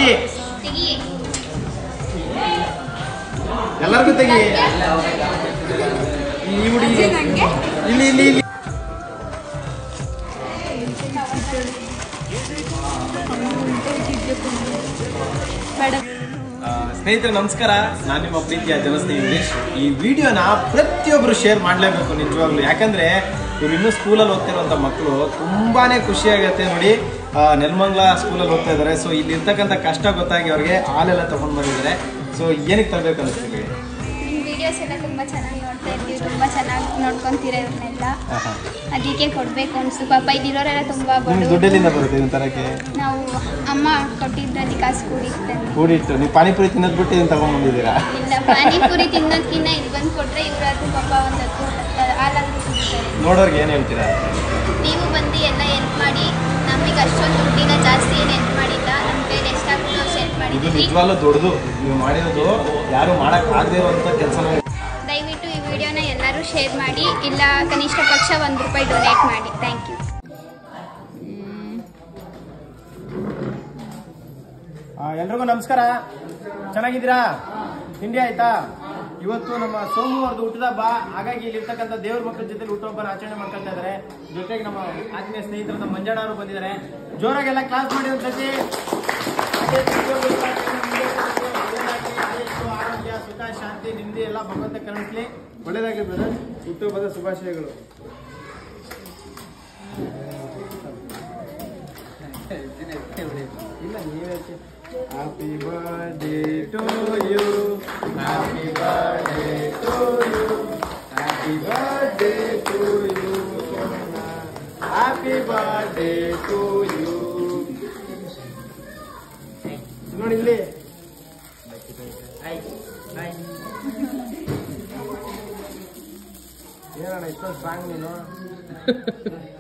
ತೆಗಿ ತೆಗಿ ಎಲ್ಲರಿಗೂ ತೆಗಿ ಈ ಹುಡುಗಿ ನಂಗೆ ಇಲ್ಲಿ ಇಲ್ಲಿ ಇಲ್ಲಿ ಮೇಡಮ್ ಆ, ಸ್ನೇಹಿತರೆ ನಮಸ್ಕಾರ ನಾನು ನಿಮ್ಮ ಪ್ರೀತಿಯ ಜನಸ್ನೇಹಿ ಇಂಗ್ಲೀಷ್ ಈ ವಿಡಿಯೋನ ಪ್ರತಿಯೊಬ್ಬರು ಶೇರ್ ಮಾಡಲೇಬೇಕು ನಿಜವಾಗ್ಲು ಯಾಕಂದ್ರೆ ಇವ್ರು ಇನ್ನೂ ಸ್ಕೂಲಲ್ಲಿ ಓದ್ತಿರುವಂಥ ಮಕ್ಕಳು ತುಂಬಾನೇ ಖುಷಿಯಾಗುತ್ತೆ ನೋಡಿ ಆ, ನೆಲಮಂಗ್ಲ ಸ್ಕೂಲಲ್ಲಿ ಓದ್ತಾ ಇದ್ದಾರೆ ಸೊ ಇಲ್ಲಿ ಇರ್ತಕ್ಕಂಥ ಕಷ್ಟ ಗೊತ್ತಾಗಿ ಅವ್ರಿಗೆ ಹಾಲೆಲ್ಲ ತಗೊಂಡ್ ಬಂದಿದ್ದಾರೆ ಸೊ ಏನಕ್ಕೆ ತರಬೇಕು ಅನಿಸ್ತೀವಿ ನಿಮ್ಮ ವಿಡಿಯೋಸ್ ಎಲ್ಲ ತುಂಬ ಚೆನ್ನಾಗಿ ನೋಡ್ತಾ ಇರ್ತೀವಿ ತುಂಬ ಚೆನ್ನಾಗಿ ನೋಡ್ಕೊಂತೀರ ಇವ್ರನ್ನೆಲ್ಲ ಅದಕ್ಕೆ ಕೊಡಬೇಕು ಅನಿಸ್ತು ಪಾಪ ಇಲ್ಲಿರೋರೆಲ್ಲ ತುಂಬ ನಿಮ್ಗೆ ಬಡವರು ದುಡ್ಡೆಲ್ಲಿಂದ ಬರುತ್ತೆ ಇದನ್ನ ತರಕ್ಕೆ ನಾವು ಅಮ್ಮ ಕೊಟ್ಟಿದ್ರಲ್ಲಿ ಕಾಸು ಕೂಡಿಸ್ತಂದು ಕೂಡಿಟ್ಟು ನೀವು ಪಾನಿಪುರಿ ತಿನ್ನೋದು ಬಿಟ್ಟು ಇದನ್ನ ತಗೊಂಡ್ಬಂದಿದ್ದೀರಾ ಇಲ್ಲ ಪಾನಿಪುರಿ ತಿನ್ನೋದ್ಕಿನ್ನ ಇಲ್ಲಿ ಬಂದು ಕೊಟ್ಟರೆ ಇವರಾದ್ರೂ ಪಾಪ ಒಂದು ಹತ್ತು ಹಾಲಾದ್ರೂ ಕುಡಿತಾರೆ ನೋಡೋರ್ಗೆ ಏನು ಹೇಳ್ತೀರಾ ನೀವು ಬಂದು ಎಲ್ಲ ಹೆಲ್ಪ್ ಮಾಡಿ ನಮಗೆ ಅಷ್ಟೊಂದು ದುಡ್ಡಿನ ಜಾಸ್ತಿ ಏನು ಹೆಲ್ಪ್ ಮಾಡಿಲ್ಲ ನಮ್ಮ ಕೈಲಿ ಎಷ್ಟಾಗುತ್ತೋ ಅಷ್ಟು ಹೆಲ್ಪ್ ಇದು ಮಾಡಿದ್ದೀವಿ ನಿಜವಾಗ್ಲೂ ದೊಡ್ಡದು ನೀವು ಮಾಡಿರೋದು ಯಾರು ಮಾಡಕ್ ಆಗದೆ ಇರುವಂತ ಕೆಲಸನ ದಯವಿಟ್ಟು ಈ ವಿಡಿಯೋನ ಎಲ್ಲರೂ ಶೇರ್ ಮಾಡಿ ಇಲ್ಲ ಕನಿಷ್ಠ ಪಕ್ಷ ಒಂದು ರೂಪಾಯಿ ಡೊನೇಟ್ ಮಾಡಿ ಥ್ಯಾಂಕ್ ಯು ಎಲ್ರಿಗೂ ನಮಸ್ಕಾರ ಚೆನ್ನಾಗಿದ್ದೀರಾ ತಿಂಡಿ ಆಯ್ತಾ ಇವತ್ತು ನಮ್ಮ ಸೋಮು ಅವ್ರದ್ದು ಹುಟ್ಟಿದ ಹಬ್ಬ ಹಾಗಾಗಿ ಇಲ್ಲಿ ಇರ್ತಕ್ಕಂಥ ದೇವ್ರ ಮಕ್ಕಳ ಜೊತೆ ಹುಟ್ಟುಹಬ್ಬನ ಆಚರಣೆ ಮಾಡ್ಕೊಳ್ತಾ ಇದ್ದಾರೆ ಜೊತೆಗೆ ನಮ್ಮ ಆತ್ಮೀಯ ಸ್ನೇಹಿತರು ನಮ್ಮ ಮಂಜಣ್ಣ ಅವರು ಬಂದಿದ್ದಾರೆ ಜೋರಾಗೆಲ್ಲ ಕ್ಲಾಸ್ ಮಾಡಿ ಒಂದ್ಸತಿ ಹಾಗೆ ಪ್ರತಿಯೊಬ್ಬರು ಒಳ್ಳೆದಾಗ್ಲಿ, ಆಯುಷ್ಯ, ಆರೋಗ್ಯ ಸುಖ ಶಾಂತಿ ನೆಮ್ಮದಿ ಎಲ್ಲ ಭಗವಂತ ಕರುಣಿಸ್ಲಿ ಒಳ್ಳೇದಾಗ್ಲಿ ಬ್ರದರ್ ಹುಟ್ಟುಹಬ್ಬದ ಶುಭಾಶಯಗಳು ಇಲ್ಲ ನೀವೇ happy birthday to you happy birthday to you happy birthday to you happy birthday to you ನೋಡಿ ಇಲ್ಲಿ ಏನಣ್ಣ ಇಷ್ಟೊಂದು ಸ್ಟ್ರಾಂಗ್ ನೀನು